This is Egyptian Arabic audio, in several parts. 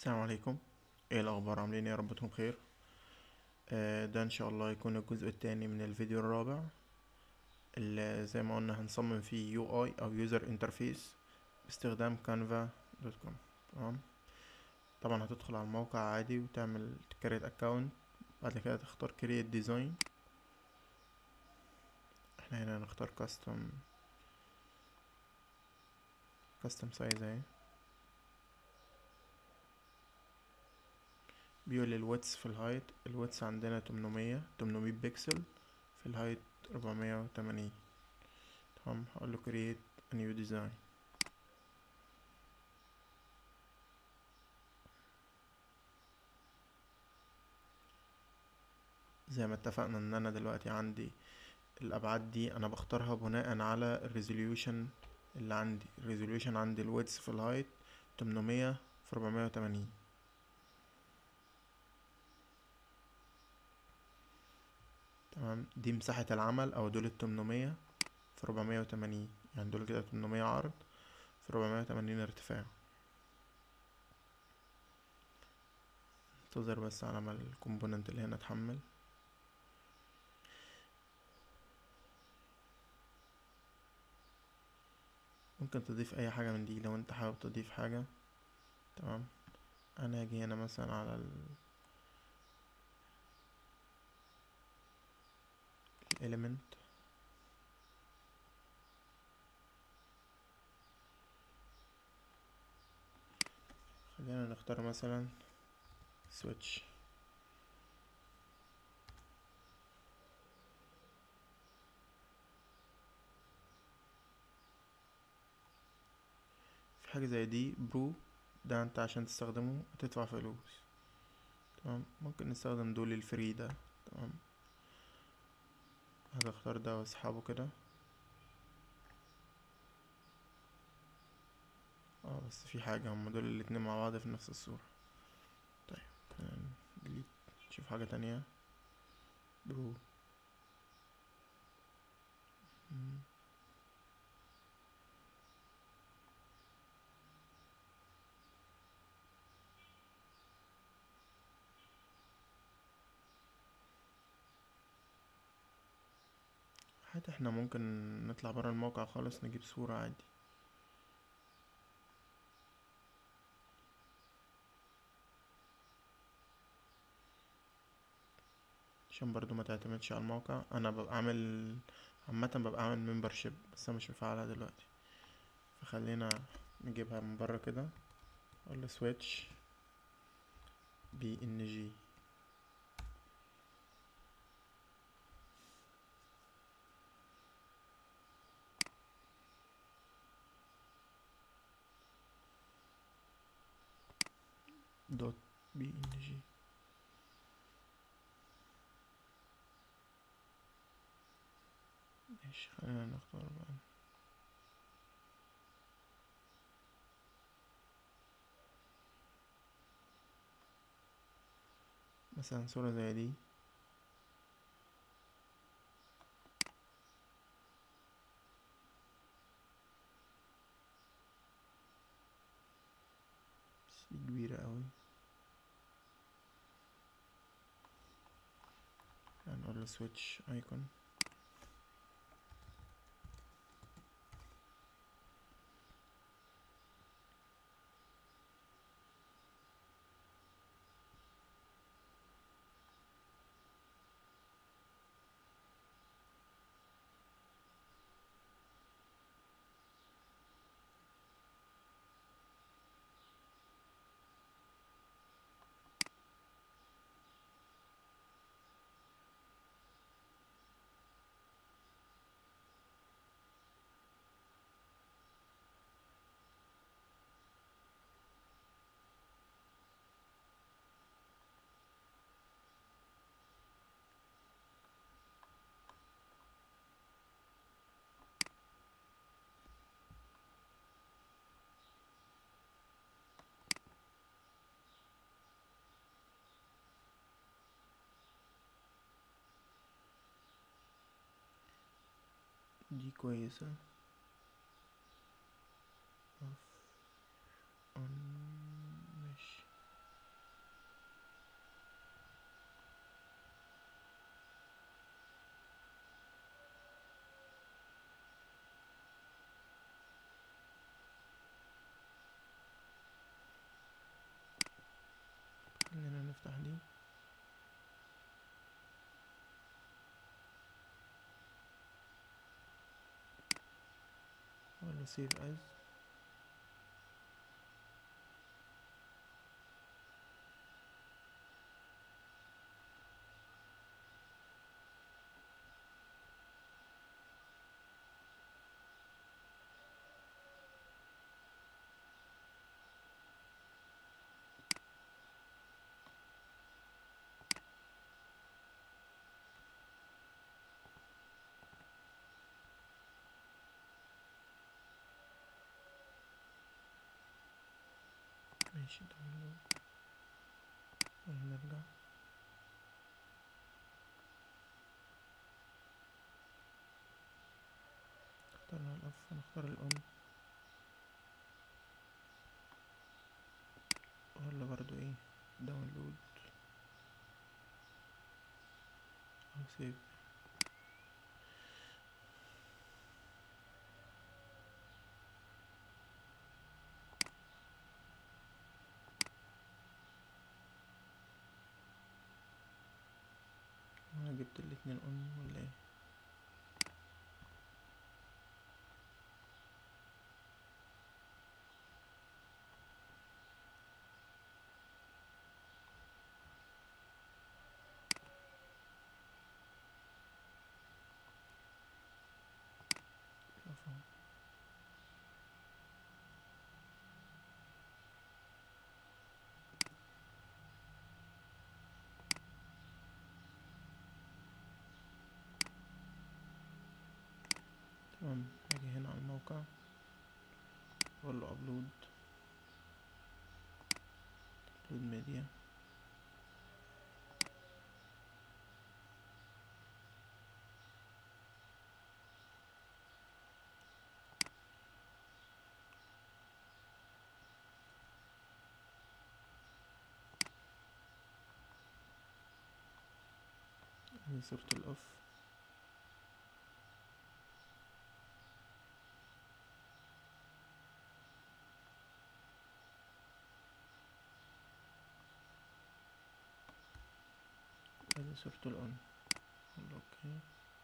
السلام عليكم ايه الاخبار عاملين ايه يا رب تكونوا بخير آه، ده ان شاء الله يكون الجزء الثاني من الفيديو الرابع اللي زي ما قلنا هنصمم فيه يو اي او يوزر انترفيس باستخدام كانفا دوت كوم تمام طبعا هتدخل على الموقع عادي وتعمل كريت اكونت بعد كده تختار كريت ديزاين احنا هنا هنختار كاستم كاستم سايز اهي بيقول لي الواتس في الهايت الواتس عندنا 800 800 بكسل في الهايت 480 تمام هقول له create a new design زي ما اتفقنا ان انا دلوقتي عندي الابعاد دي انا بختارها بناء على الريزوليوشن اللي عندي الريزوليوشن عندي الويدث في الهايت 800 في 480 تمام دي مساحة العمل او دول التمنمية في ربعمية وتمانين يعني دول كده تمنمية عرض في ربعمية وتمانين ارتفاع انتظر بس على ما الكومبوننت اللي هنا اتحمل ممكن تضيف اي حاجة من دي لو انت حابب تضيف حاجة تمام انا هاجي هنا مثلا على ال element خلينا نختار مثلا switch في حاجة زي دي برو ده انت عشان تستخدمه هتدفع فلوس تمام ممكن نستخدم دول الفري ده تمام هاجي اختار ده واسحبه كده اه بس في حاجة هما دول الاتنين مع بعض في نفس الصورة طيب ديليت نشوف حاجة تانية برو مم. حتى احنا ممكن نطلع برا الموقع خالص نجيب صورة عادي عشان برضو ما تعتمدش على الموقع انا ببقى عامل عامة ببقى عامل ممبرشيب بس انا مش مفعلها دلوقتي فخلينا نجيبها من برا كده اقول سويتش بي ان جي دوت بي ان جي ماشي خلينا نختار بقى مثلا صورة زي دي بس دي كبيرة اوي هنقول له switch icon دي كويسة off on ماشي اقول له سيف از ماشي داونلود ونرجع اخترنا الاف ونختار الاون ولا برضو ايه داونلود او سيف انا جبت الاتنين اون ولا ايه أفهم. تمام هاجي هنا على الموقع اقول له ابلود ابلود ميديا ادي صورة الاوف ادي صورة الاون اقول له اوكي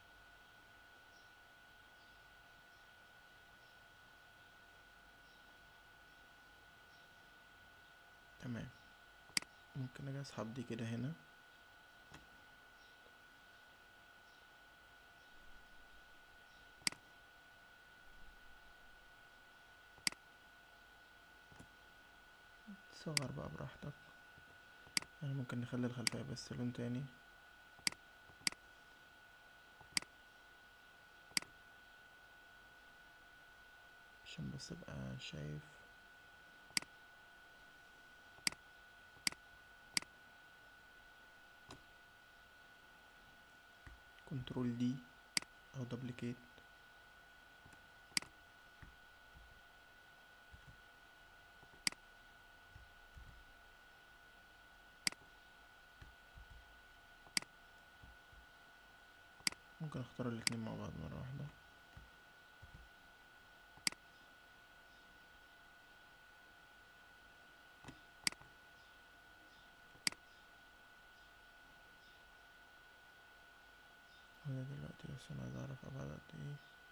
تمام ممكن اجي اسحب دي كده هنا تصغر بقى براحتك يعني ممكن نخلي الخلفية بس لون تاني عشان بس ابقى شايف كنترول دي او دبليكيت ممكن اختار الاتنين مع بعض مرة واحدة وده دلوقتي بس انا عايز اعرف ابعد قد ايه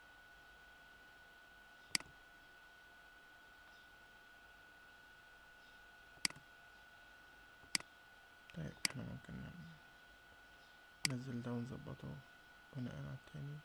طيب احنا ممكن ننزل ده ونظبطه بناء على التاني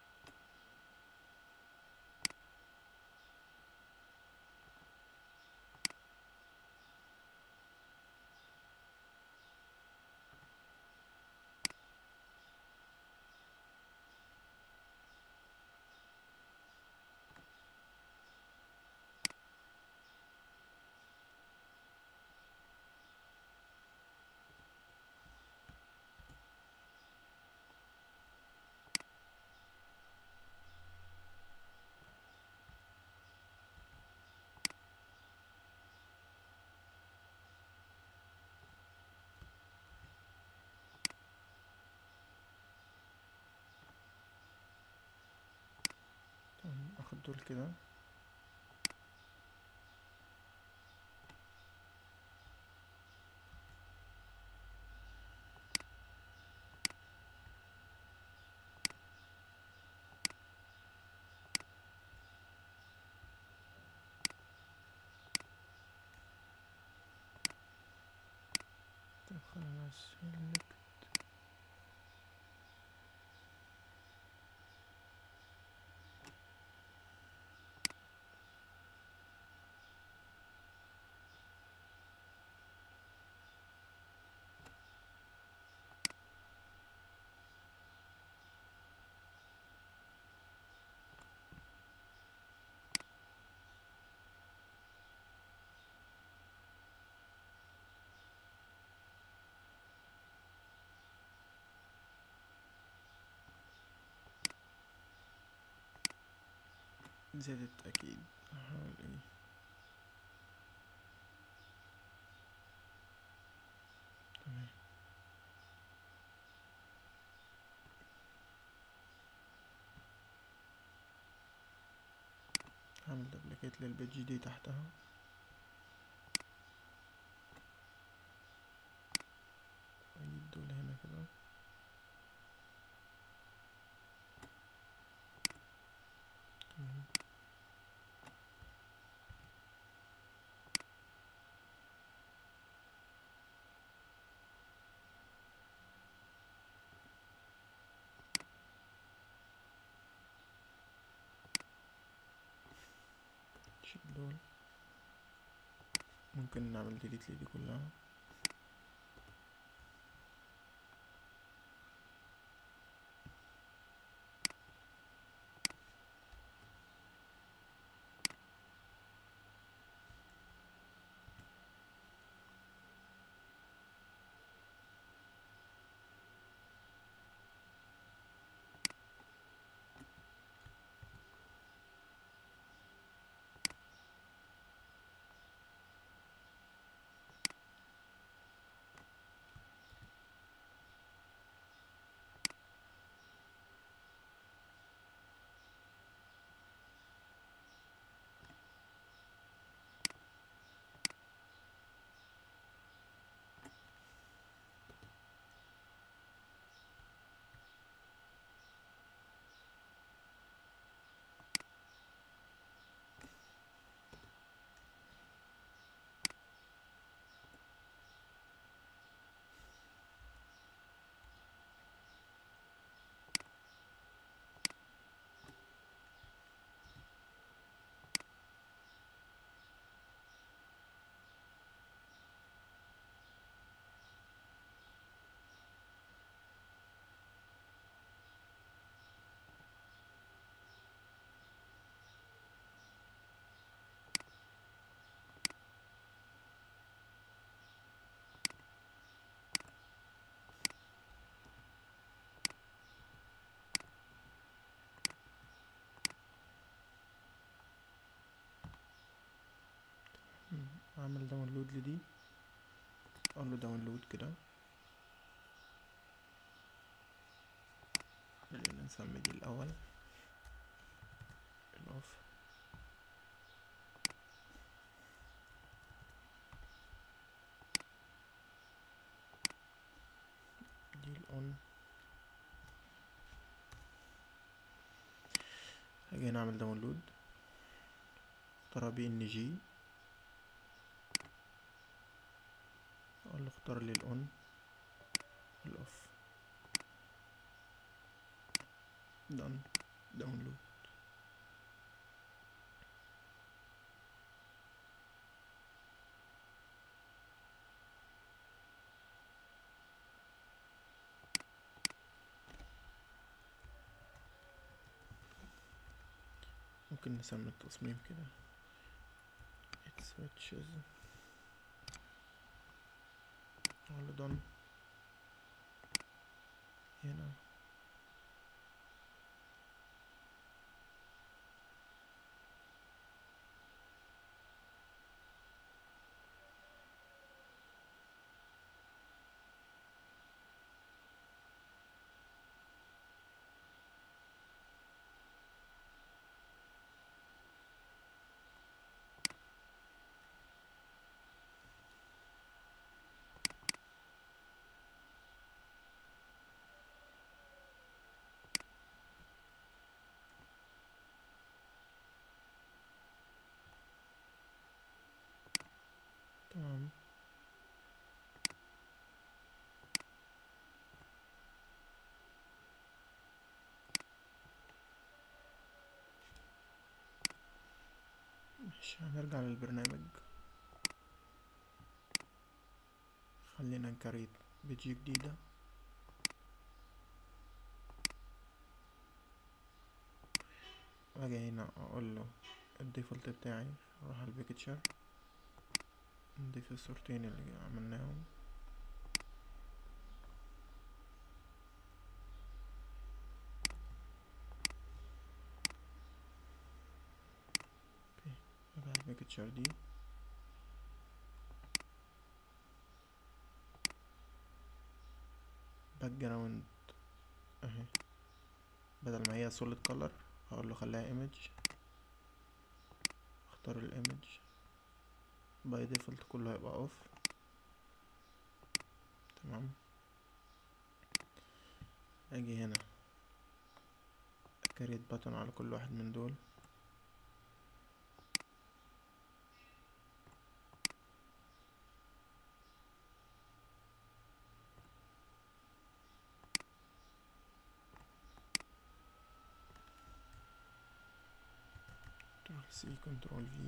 تمام، اخد دول كده خلنا select زادت اكيد هحاول ايه تمام هعمل دبليكيت للبيج دي تحتها اجيب دول هنا كده تمام شيل دول ممكن نعمل ديليت لدي كلها مم. اعمل داونلود لدي اقول له داونلود كده خلينا نسمي دي الاول الاوف دي الاون هاجي هنا اعمل داونلود اختار بي ان جي اقول له اختار لي الاون والاوف done داونلود ممكن نسمي التصميم كده it switches اقول له done هنا مش هنرجع للبرنامج خلينا نكريت بيجي جديدة واجي هنا اقول له الديفولت بتاعي اروح على البيكتشر نضيف الصورتين اللي عملناهم بقى البيكتشر دي باك جراوند اهي بدل ما هي سوليد كولر هقول له خليها ايمج اختار الايمج باي ديفولت كله هيبقى اوف تمام اجي هنا اكريت باتون على كل واحد من دول كنترول سي كنترول في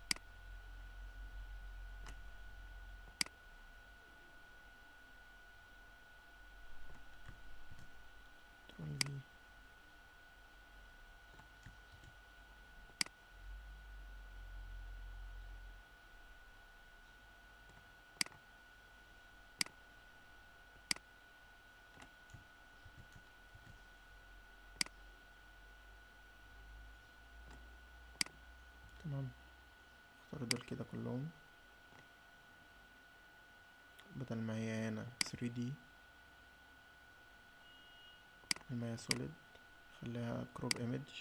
كنترول في تمام اختار دول كده كلهم بدل ما هي هنا 3D بدل ما هي solid خليها crop image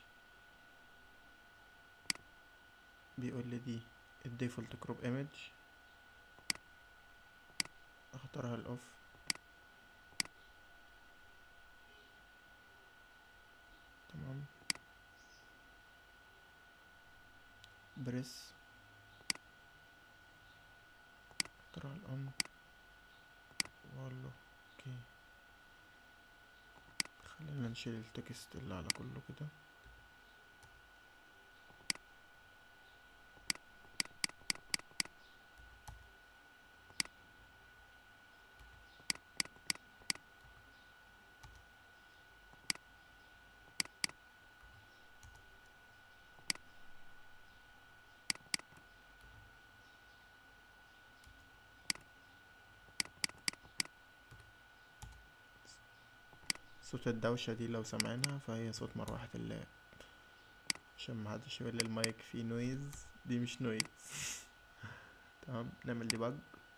بيقول لي دي الديفولت crop image اختارها الاوف تمام بريس اختار الان واقول له اوكي خلينا نشيل التكست اللي على كله كده صوت الدوشة دي لو سمعنا فهي صوت مروحة اللاب عشان محدش يقول لي المايك فيه نويز دي مش نويز تمام نعمل ديباج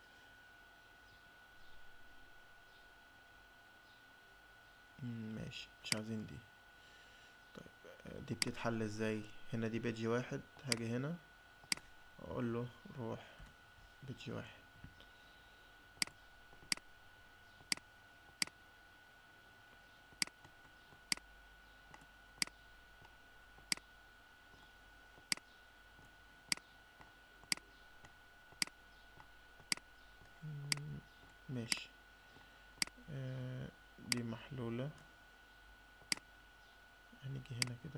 ماشي مش عاوزين دي طيب آه، دي بتتحل ازاي هنا دي بيجي واحد هاجي هنا اقول له روح بيجي واحد مم، ماشي آه، دي محلولة هنيجي هنا كده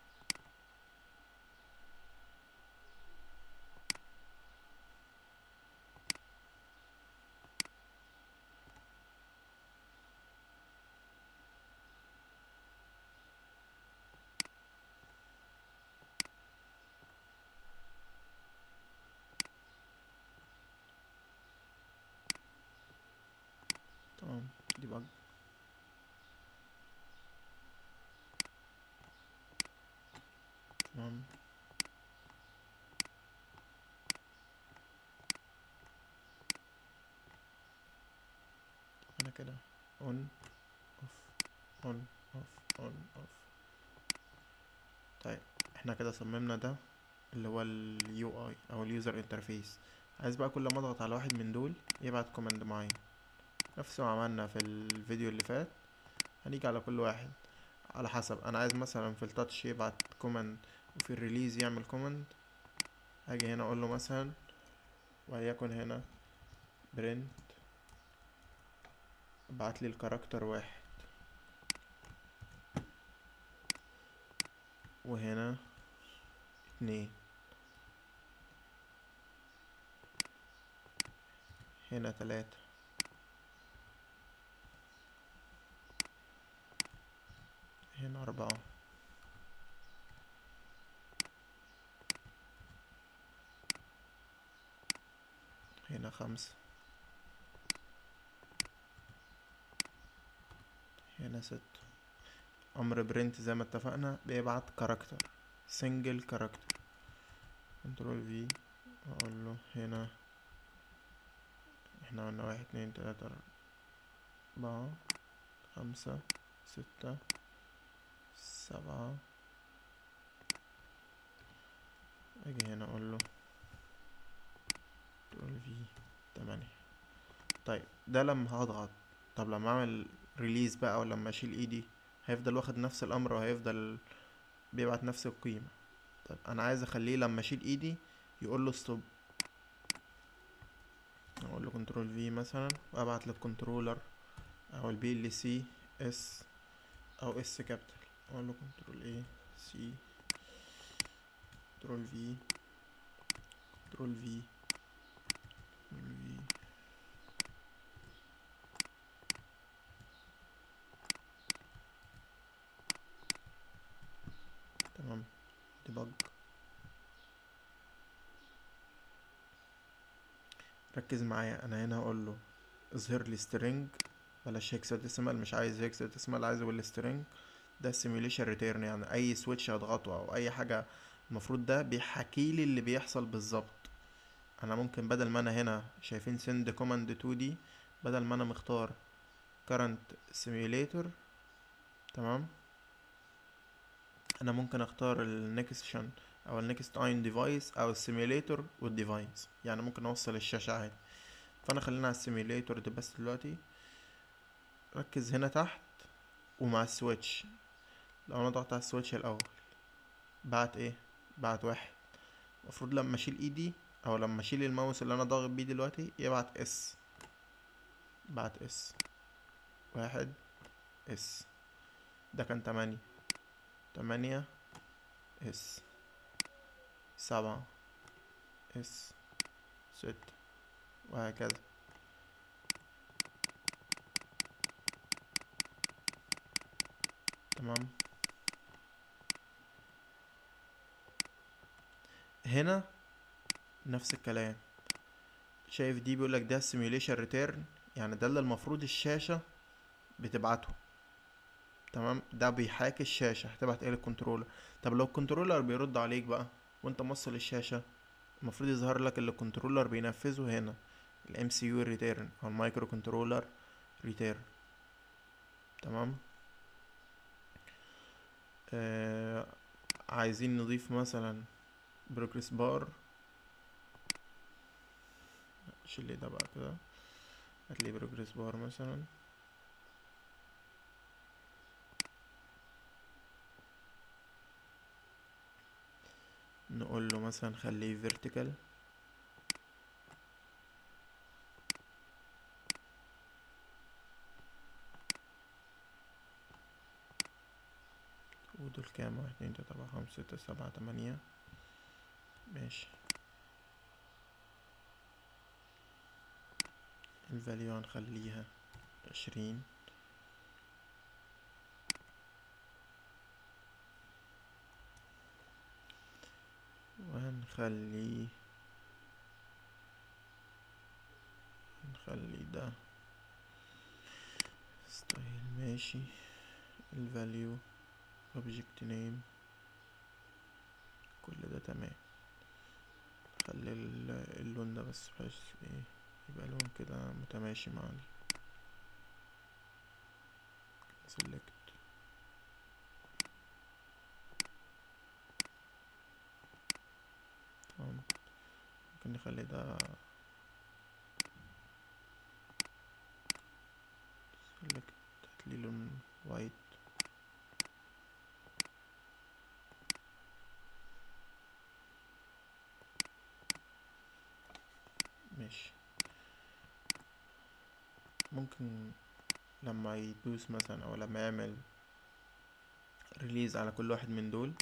تمام دي بقى تمام انا كده on off on off on off طيب احنا كده صممنا ده اللي هو اليو اي او اليوزر انترفيس عايز بقى كل ما اضغط على واحد من دول يبعت كوماند معين نفس ما عملنا في الفيديو اللي فات هنيجي على كل واحد على حسب انا عايز مثلا في التاتش يبعت كوماند وفي الريليز يعمل كوماند هاجي هنا اقول له مثلا وليكن هنا برنت ابعت لي الكاركتر واحد وهنا اتنين هنا تلاتة هنا أربعة هنا خمسة هنا ستة أمر برنت زي ما اتفقنا بيبعت كاركتر سنجل كاركتر كنترول في اقول له هنا احنا قلنا واحد اتنين تلاتة أربعة خمسة ستة سبعة اجي هنا اقول له كنترول في تمانية طيب ده لما هضغط طب لما اعمل ريليز بقى او لما اشيل ايدي هيفضل واخد نفس الامر وهيفضل بيبعت نفس القيمة طب انا عايز اخليه لما اشيل ايدي يقول له ستوب اقول له كنترول في مثلا وابعت للكنترولر او البي ال سي اس او اس كابيتال اقول له كنترول اي سي كنترول في كنترول في كنترول في تمام ديبج ركز معايا انا هنا هقول له اظهر لي سترينج بلاش هيكساديسيمال مش عايز هيكساديسيمال عايزه بالسترينج ده سيميوليشن ريتيرن يعني اي سويتش هضغطه او اي حاجه المفروض ده بيحكي لي اللي بيحصل بالظبط انا ممكن بدل ما انا هنا شايفين send command 2 دي بدل ما انا مختار current simulator تمام انا ممكن اختار النكستشن او النكست اين ديفايس او السيميوليتور والديفايس يعني ممكن اوصل الشاشه عادي فانا خلينا على السيميوليتور ده بس دلوقتي ركز هنا تحت ومع السويتش لو انا ضغطت على السويتش الاول بعت ايه بعت واحد المفروض لما اشيل ايدي او لما اشيل الماوس اللي انا ضاغط بيه دلوقتي يبعت اس بعت اس واحد اس ده كان تمانية تمانية اس سبعة اس ستة وهكذا تمام هنا نفس الكلام شايف دي بيقولك ده simulation return يعني ده اللي المفروض الشاشة بتبعته تمام ده بيحاكي الشاشة هتبعت ايه للكنترولر طب لو الكنترولر بيرد عليك بقى وانت موصل الشاشة المفروض يظهر لك اللي الكنترولر بينفذه هنا الام سي يو ريتيرن او المايكرو كنترولر ريتيرن تمام آه عايزين نضيف مثلا بروجرس بار شيل لي ده بقى كده هتلاقي بروجرس بار مثلا نقول له مثلا خليه vertical ودول كام واحد اتنين تلاتة أربعة خمسة ستة سبعة تمانية ماشي الفاليو هنخليها عشرين وهنخلي نخلي ده ستايل ماشي الفاليو object name كل ده تمام خلي ال- اللون ده بس بحيث ايه يبقى لون كده متماشي مع ال select تمام ممكن نخلي ده select هاتلي لون وايت ماشي ممكن لما يدوس مثلا او لما يعمل ريليز على كل واحد من دول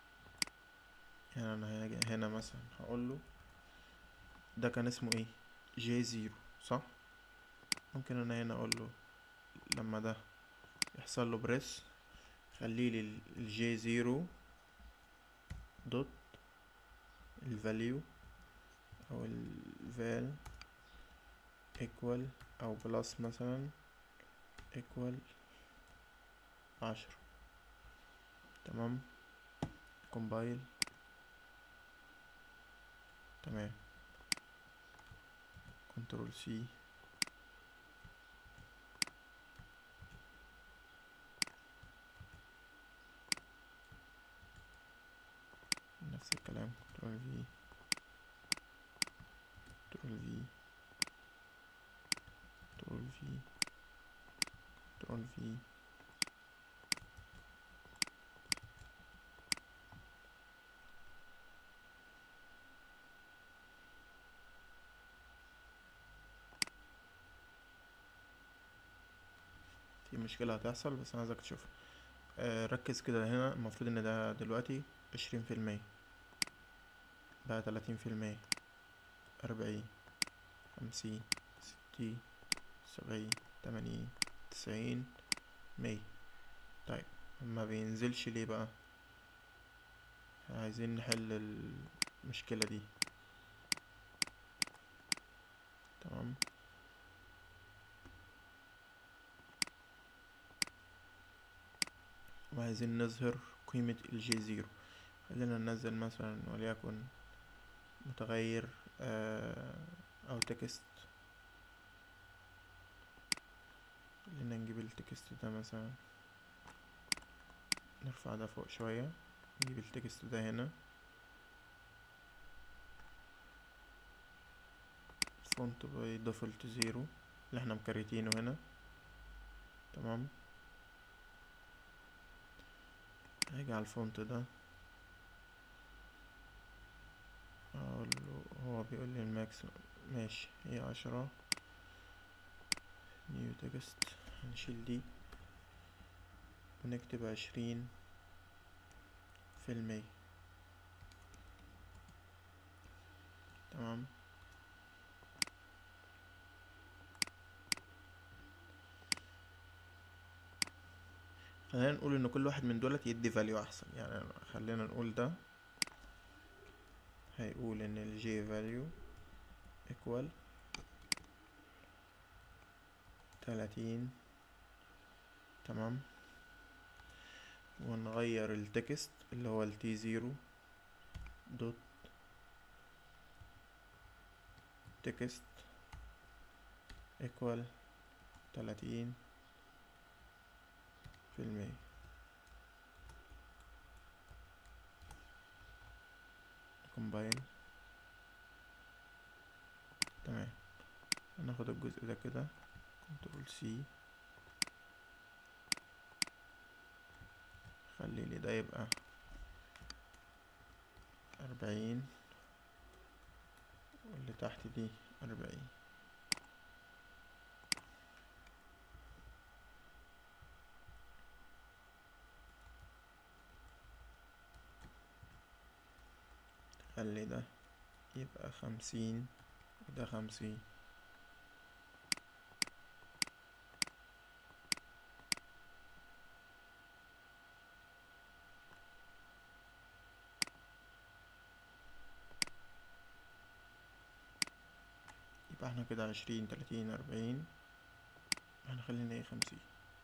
يعني انا هاجي هنا مثلا هقول له ده كان اسمه ايه جي زيرو صح ممكن انا هنا اقول له لما ده يحصل له بريس خلي لي الجي زيرو دوت الفاليو او الفال equal او بلس مثلا equal عشرة تمام كومبايل تمام كنترول سي نفس الكلام كنترول في كنترول في كنترول في كنترول في في مشكلة هتحصل بس انا عايزك تشوفها آه ركز كده هنا المفروض ان ده دلوقتي عشرين في المية بقى تلاتين في المية أربعين خمسين ستين سبعين تمانين تسعين مية طيب ما بينزلش ليه بقى عايزين نحل المشكلة دي تمام وعايزين نظهر قيمة الجي زيرو خلينا ننزل مثلا وليكن متغير آه او تكست خلينا نجيب التكست ده مثلا نرفع ده فوق شوية نجيب التكست ده هنا فونت باي ديفولت زيرو اللي احنا مكريتينه هنا تمام هاجي على الفونت ده اقول له هو بيقول لي الماكس ماشي هي عشرة نيو تكست هنشيل دي ونكتب عشرين في المية تمام خلينا نقول ان كل واحد من دولت يدي فاليو احسن يعني خلينا نقول ده هيقول ان الجي فاليو equal تلاتين تمام ونغير التكست اللي هو التي زيرو دوت تكست equal تلاتين في المية كومبايل تمام هناخد الجزء ده كده كنترول سي خلي لي ده يبقى أربعين واللي تحت دي أربعين خلي ده يبقى خمسين وده خمسين يبقى احنا كده عشرين تلاتين أربعين احنا خلينا ايه خمسين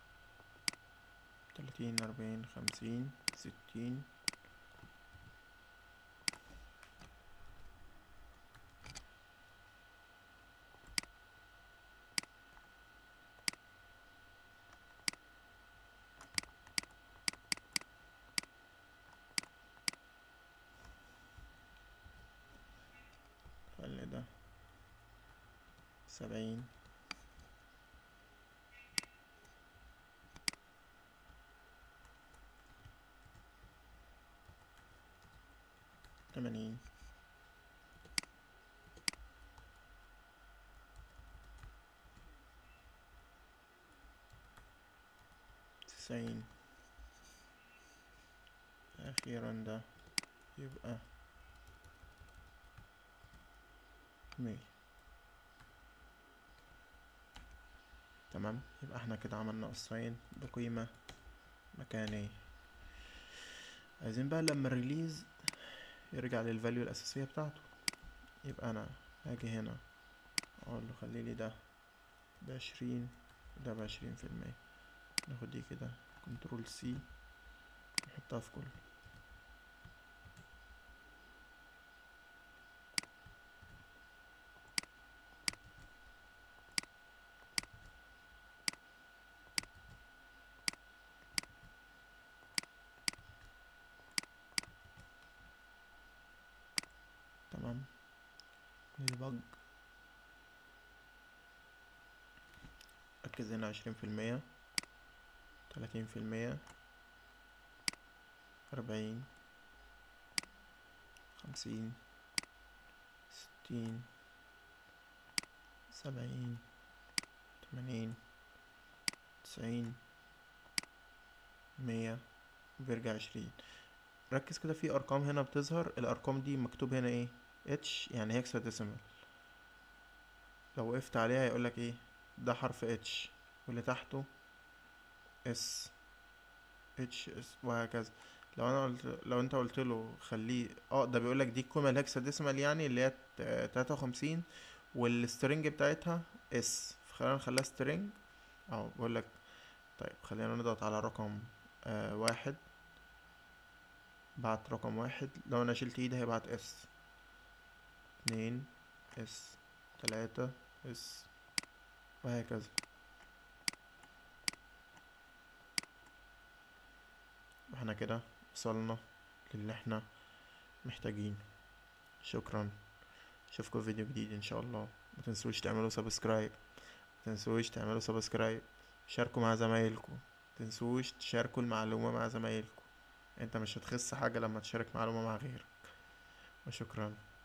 تلاتين أربعين خمسين ستين خلي ده سبعين تمانين تسعين أخيرا ده يبقى مية تمام يبقى احنا كده عملنا assign بقيمة مكانية عايزين بقى لما الريليز يرجع للفاليو الأساسية بتاعته يبقى أنا هاجي هنا أقول له خليلي ده بعشرين وده بعشرين في المية ناخد دي كده كنترول سي نحطها في كله تمام ديبج ركز هنا عشرين في المية تلاتين في المية أربعين خمسين ستين سبعين تمانين تسعين مية بيرجع عشرين ركز كده في أرقام هنا بتظهر الأرقام دي مكتوب هنا ايه اتش يعني هيكسا ديسيمال لو وقفت عليها يقولك ايه ده حرف اتش واللي تحته اس اتش اس وهكذا لو انا قلت لو انت قلت له خليه اه ده بيقولك دي القيمة الهكسا ديسيمال يعني اللي هي تلاتة وخمسين والسترنج بتاعتها اس فخلينا نخليها سترنج اهو بيقولك طيب خلينا نضغط على رقم آه واحد بعت رقم واحد لو انا شلت ايدي هيبعت اس اتنين اس تلاتة اس وهكذا احنا كده وصلنا للي احنا محتاجينه شكرا اشوفكم في فيديو جديد ان شاء الله ما تنسوش تعملوا سبسكرايب ما تنسوش تعملوا سبسكرايب شاركوا مع زمايلكم ما تنسوش تشاركوا المعلومة مع زمايلكم انت مش هتخس حاجة لما تشارك معلومة مع غيرك وشكرا